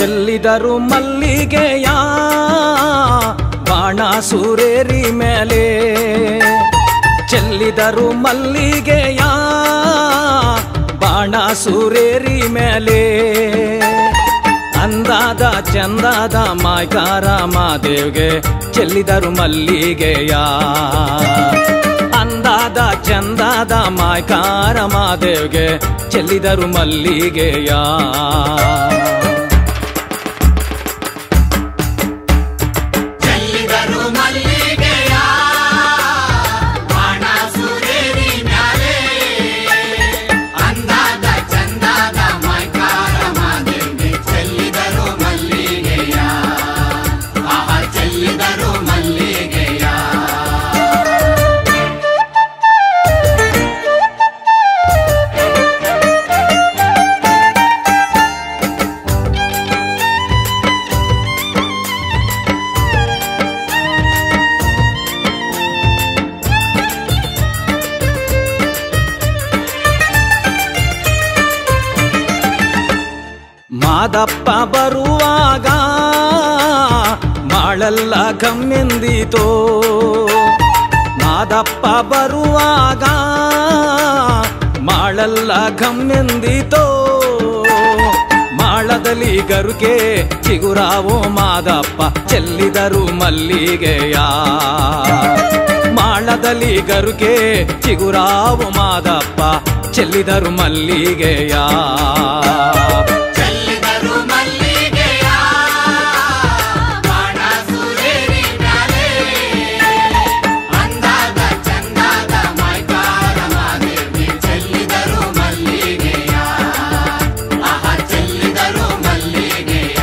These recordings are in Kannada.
ಚೆಲ್ಲಿದರು ಮಲ್ಲಿಗೆಯ ಬಾಣ ಸೂರೇರಿ ಮೇಲೆ ಚೆಲ್ಲಿದರು ಮಲ್ಲಿಗೆಯ ಬಾಣ ಸೂರೇರಿ ಮೇಲೆ ಅಂದಾದ ಚಂದಾದ ಮಾಯ್ಕಾರ ಮಾದೇವ್ಗೆ ಚೆಲ್ಲಿದರು ಮಲ್ಲಿಗೆಯ ಅಂದಾದ ಚಂದಾದ ಮಾಯ್ಕಾರ ಮಾದೇವ್ಗೆ ಚೆಲ್ಲಿದರು ಮಲ್ಲಿಗೆಯ ಚೆಲ್ಲಿದರು ಮಲ್ಲಿಗೆಯ ಬಾಣ ಸುರೇರಿ ಮ್ಯಾಲೆ ಅಂದಾದ ಚಂದಾದ ಮೈಕಾರ ಮಾದೇವಿಗೆ ಚೆಲ್ಲಿದರು ಮಲ್ಲಿಗೆಯ ಆಹ ಚೆಲ್ಲಿದರು ಮಲ್ಲಿಗೆಯ ಮಾದಪ್ಪ ಬರುವಾಗ ಮಾಳೆಲ್ಲ ಗಮ್ಮೆಂದಿತೋ ಮಾದಪ್ಪ ಬರುವಾಗ ಮಾಳೆಲ್ಲ ಗಮ್ಮೆಂದಿತೋ ಮಾಳದಲ್ಲಿ ಗರುಗೆ ಚಿಗುರಾವೋ ಮಾದಪ್ಪ ಚೆಲ್ಲಿದರು ಮಲ್ಲಿಗೆಯ ಮಾಳದಲ್ಲಿ ಗರುಗೆ ಚಿಗುರಾವು ಮಾದಪ್ಪ ಚೆಲ್ಲಿದರು ಮಲ್ಲಿಗೆಯ ಚೆಲ್ಲಿದರು ಮಲ್ಲಿಗೆಯ ಬಾಣ ಸುರೇರಿ ಮ್ಯಾಲೆ ಅಂದಾದ ಚಂದಾದ ಮೈಕಾರ ಮಾದೇವಿ ಚೆಲ್ಲಿದರು ಮಲ್ಲಿಗೆಯ ಆಹ ಚೆಲ್ಲಿದರು ಮಲ್ಲಿಗೆಯ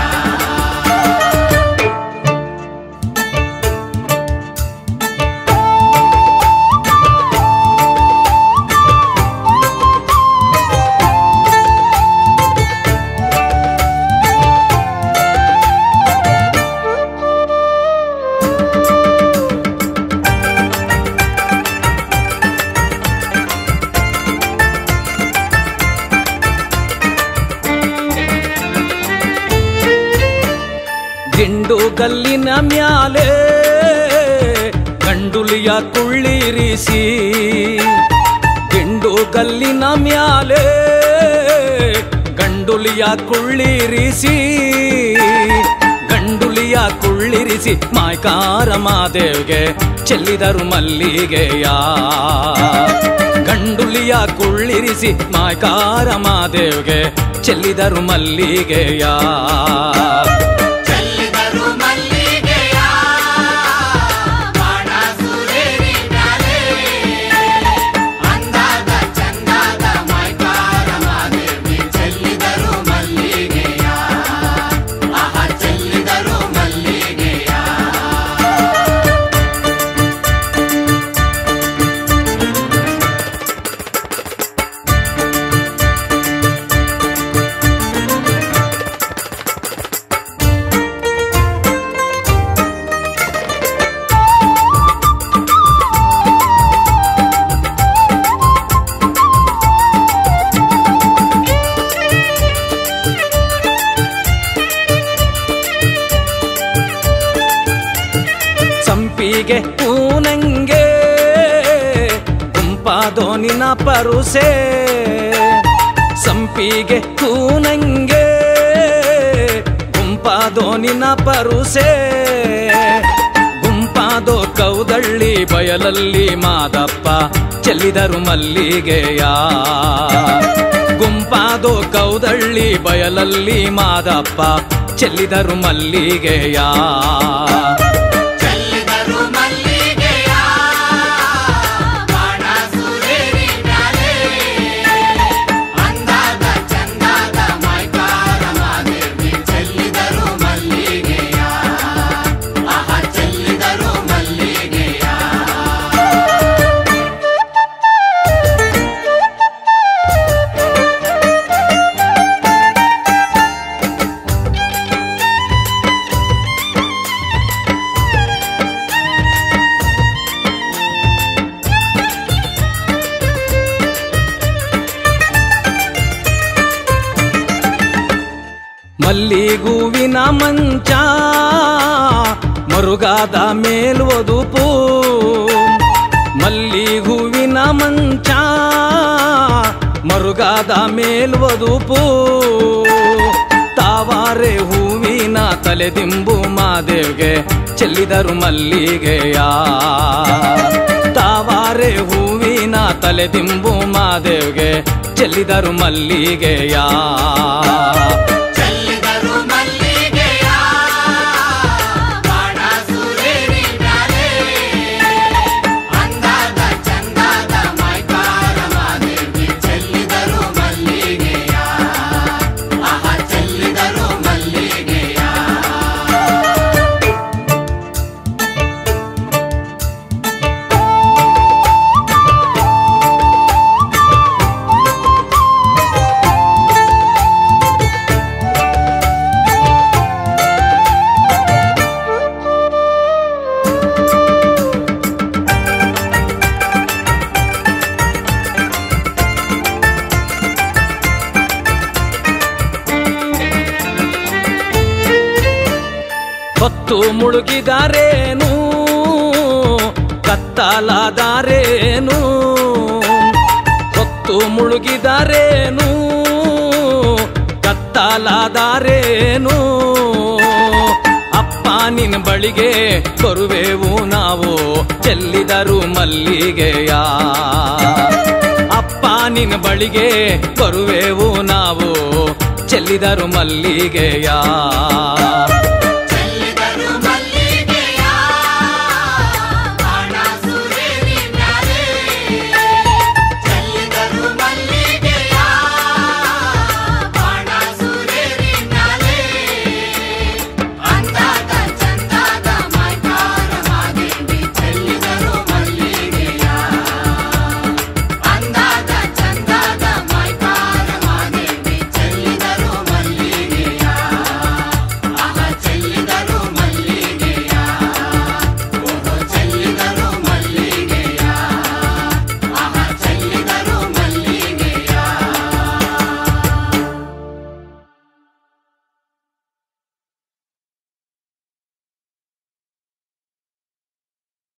ಗಿಂಡು ಗಲ್ಲಿನ ಮ್ಯಾಲೆ ಗಂಡುಲಿಯ ಕುಳ್ಳಿರಿಸಿ ಗಿಂಡು ಗಲ್ಲಿನ ಮ್ಯಾಲೆ ಗಂಡುಲಿಯ ಕುಳ್ಳಿರಿಸಿ ಗಂಡುಲಿಯ ಕುಳ್ಳಿರಿಸಿ ಮಾಯ್ಕಾರ ಮಾದೇವ್ಗೆ ಚೆಲ್ಲಿದರು ಮಲ್ಲಿಗೆಯ ಗಂಡುಲಿಯ ಕುಳ್ಳಿರಿಸಿ ಮಾಯ್ಕಾರ ಮಾದೇವ್ಗೆ ಚೆಲ್ಲಿದರು ಮಲ್ಲಿಗೆಯ ಚೆಲ್ಲಿದರು ಮಲ್ಲಿಗೆಯ ಬಾಣ ಸುರೇರಿ ಮ್ಯಾಲೆ ಅಂದಾದ ಚಂದಾದ ಮೈಕಾರ ಮಾದೇವಿ ಚೆಲ್ಲಿದರು ಮಲ್ಲಿಗೆಯ ಆಹ ಚೆಲ್ಲಿದರು ಮಲ್ಲಿಗೆಯ ಸಂಪಿಗೆ ಪೂನಂಗೆ ಗುಂಪಾದೋನಿನ ಪರುಸೆ ಸಂಪಿಗೆ ಪೂನಂಗೆ ಗುಂಪಾದೋನಿನ ಪರುಸೆ ಗುಂಪಾದೋ ಕೌದಳ್ಳಿ ಬಯಲಲ್ಲಿ ಮಾದಪ್ಪ ಚೆಲ್ಲಿದರು ಮಲ್ಲಿಗೆಯ ಗುಂಪಾದೋ ಕೌದಳ್ಳಿ ಬಯಲಲ್ಲಿ ಮಾದಪ್ಪ ಚೆಲ್ಲಿದರು ಮಲ್ಲಿಗೆಯ ಚೆಲ್ಲಿದರು ಮಲ್ಲಿಗೆಯ ಬಾಣ ಸುರೇರಿ ಮ್ಯಾಲೆ ಅಂದಾದ ಚಂದಾದ ಮೈಕಾರ ಮಾದೇವಿ ಚೆಲ್ಲಿದರು ಮಲ್ಲಿಗೆಯ ಆಹ ಚೆಲ್ಲಿದರು ಮಲ್ಲಿಗೆಯ ಮಲ್ಲಿಗೂವಿನ ಮಂಚ ಮರುಗಾದ ಮೇಲ್ವದುಪು ಮಲ್ಲಿಗೂವಿನ ಮಂಚ ಮರುಗಾದ ಮೇಲ್ವದುಪು ತಾವಾರೆ ಹೂವಿನ ತಲೆದಿಂಬು ಮಾದೇವ್ಗೆ ಚೆಲ್ಲಿದರು ಮಲ್ಲಿಗೆಯ ತಾವಾರೆ ಹೂವಿನ ತಲೆದಿಂಬು ಮಾದೇವ್ಗೆ ಚೆಲ್ಲಿದರು ಮಲ್ಲಿಗೆಯ ಚೆಲ್ಲಿದರು ಮಲ್ಲಿಗೆಯ ಬಾಣ ಸುರೇರಿ ಮ್ಯಾಲೆ ಅಂದಾದ ಚಂದಾದ ಮೈಕಾರ ಮಾದೇವಿ ಚೆಲ್ಲಿದರು ಮಲ್ಲಿಗೆಯ ಆಹ ಚೆಲ್ಲಿದರು ಮಲ್ಲಿಗೆಯ ಹೊತ್ತು ಮುಳುಗಿದಾರೇನು ಕತ್ತಲಾದಾರೇನು ಹೊತ್ತು ಮುಳುಗಿದಾರೇನು ಕತ್ತಲಾದಾರೇನು ಅಪ್ಪ ನಿನ್ನ ಬಳಿಗೆ ಬರುವೆವು ನಾವು ಚೆಲ್ಲಿದರು ಮಲ್ಲಿಗೆಯ ಅಪ್ಪ ನಿನ್ನ ಬಳಿಗೆ ಬರುವೆವು ನಾವು ಚೆಲ್ಲಿದರು ಮಲ್ಲಿಗೆಯ